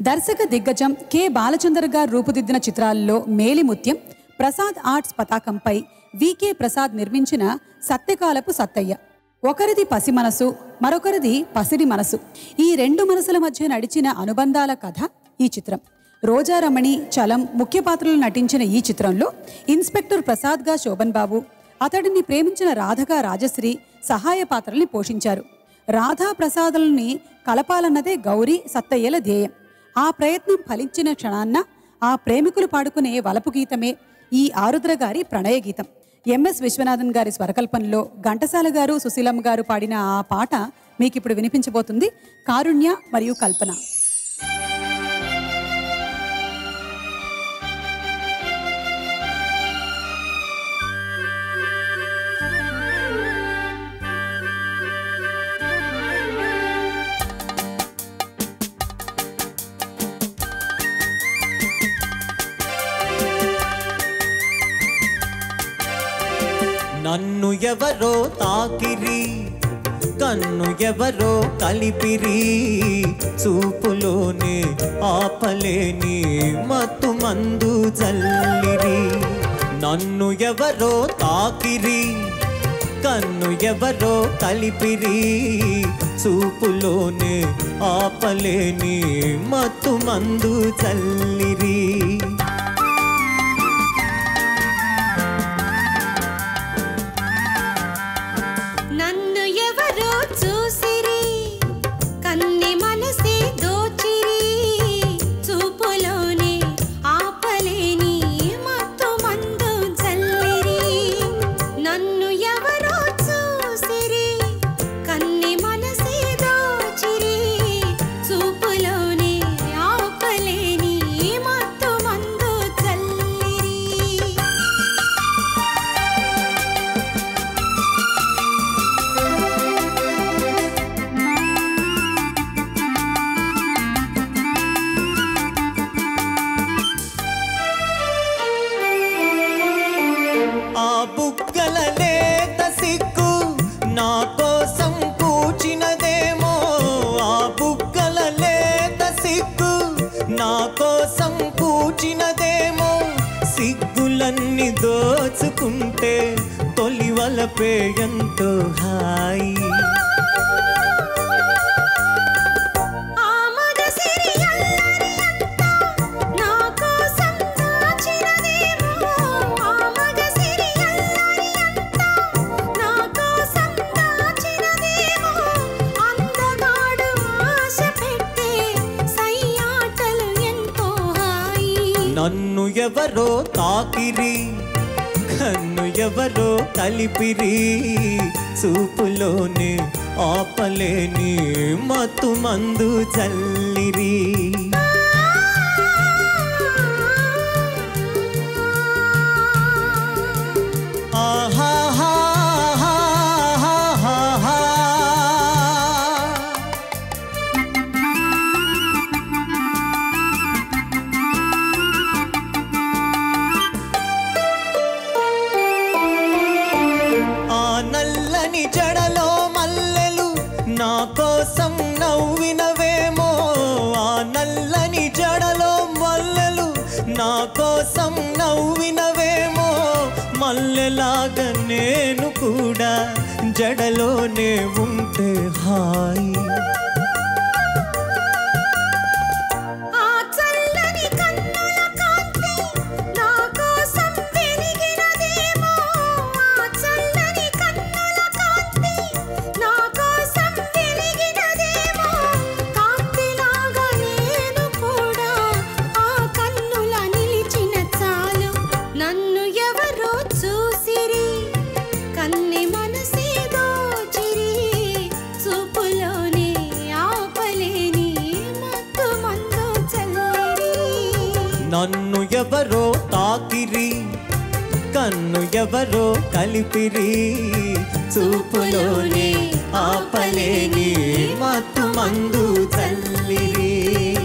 దర్శక దిగ్గజం కె బాలచందర్ గారు రూపుదిద్దిన చిత్రాల్లో మేలిముత్యం ప్రసాద్ ఆర్ట్స్ పతాకంపై వికే ప్రసాద్ నిర్మించిన సత్యకాలపు సత్తయ్య ఒకరిది పసి మనసు మరొకరిది పసిడి మనసు ఈ రెండు మనసుల మధ్య నడిచిన అనుబంధాల కథ ఈ చిత్రం రోజారమణి చలం ముఖ్య పాత్రలు నటించిన ఈ చిత్రంలో ఇన్స్పెక్టర్ ప్రసాద్గా శోభన్ బాబు అతడిని ప్రేమించిన రాధగా రాజశ్రీ సహాయ పాత్రల్ని పోషించారు రాధా ప్రసాదులని కలపాలన్నదే గౌరీ సత్తయ్యల ధ్యేయం ఆ ప్రయత్నం ఫలించిన క్షణాన్న ఆ ప్రేమికులు పాడుకునే వలపు గీతమే ఈ ఆరుద్ర గారి ప్రణయ గీతం ఎంఎస్ విశ్వనాథన్ గారి స్వరకల్పనలో ఘంటసాల గారు సుశీలమ్మ గారు పాడిన ఆ పాట మీకు ఇప్పుడు వినిపించబోతుంది కారుణ్య మరియు కల్పన నన్ను ఎవరో తాకిరి కన్ను ఎవరో కలిపిరి చూపులోనే ఆపలేని మత్తు మందు జల్లిరి నన్ను ఎవరో తాకిరి కన్ను ఎవరో కలిపిరి చూపులోనే ఆపలేని మత్తు మందు చల్లిరి నన్ను ఎవరో చూసిరి కన్ని మనసే దోచిరి చూపులోనే ఆపలేని మత్తు మందు జల్లిరి నన్ను ఎవరో చూసిరి కన్ని మనసే దోచిరి చూపులోనే ఆపలేని మత్తు మందు జల్లిరి ఆ బుగ్గల లేత సిగ్గు నా కోసం పూచినదేమో ఆ బుగ్గల లేత సిగ్గు నా కోసం పూచినదేమో సిగ్గులన్నీ దోచుకుంటే తొలి వలపే ఎంతో హాయి ఆ మగసిరి అల్లరి అంతా నా కోసం దాచినదేమో ఆ మగసిరి అల్లరి అంతా నా కోసం దాచినదేమో అందగాడు ఆశ పెట్టే సయ్యాటలు ఎంతో హాయి నన్ను ఎవరో తాకిరి కన్ను ఎవరో కలిపిరి చూపులోనే ఆపలేని మత్తు మందు చల్లిరి ఆహాహాహాహాహా. ఆ నల్లని జడలో మల్లెలు నా కోసం నవ్వినవేమో ఆ నల్లని జడలో మల్లెలు నా కోసం నవ్వినవేమో మల్లెలాగా నేను కూడా జడలోనే ఉంటే హాయి ఆ చల్లని కన్నుల కాంతి నా కోసం వెలిగినదేమో ఆ చల్లని కన్నుల కాంతి నా కోసం వెలిగినదేమో కాంతిలాగా నేను కూడా ఆ కన్నుల నిలిచిన చాలు నన్ను ఎవరో చూసిరి కన్ని మనసే దోచిరి చూపులోనే ఆపలేని మత్తు మందు చల్లిరి నన్ను ఎవరో తాకిరి కన్ను ఎవరో కలిపిరి చూపులోనే ఆపలేని మత్తు మందు చల్లిరి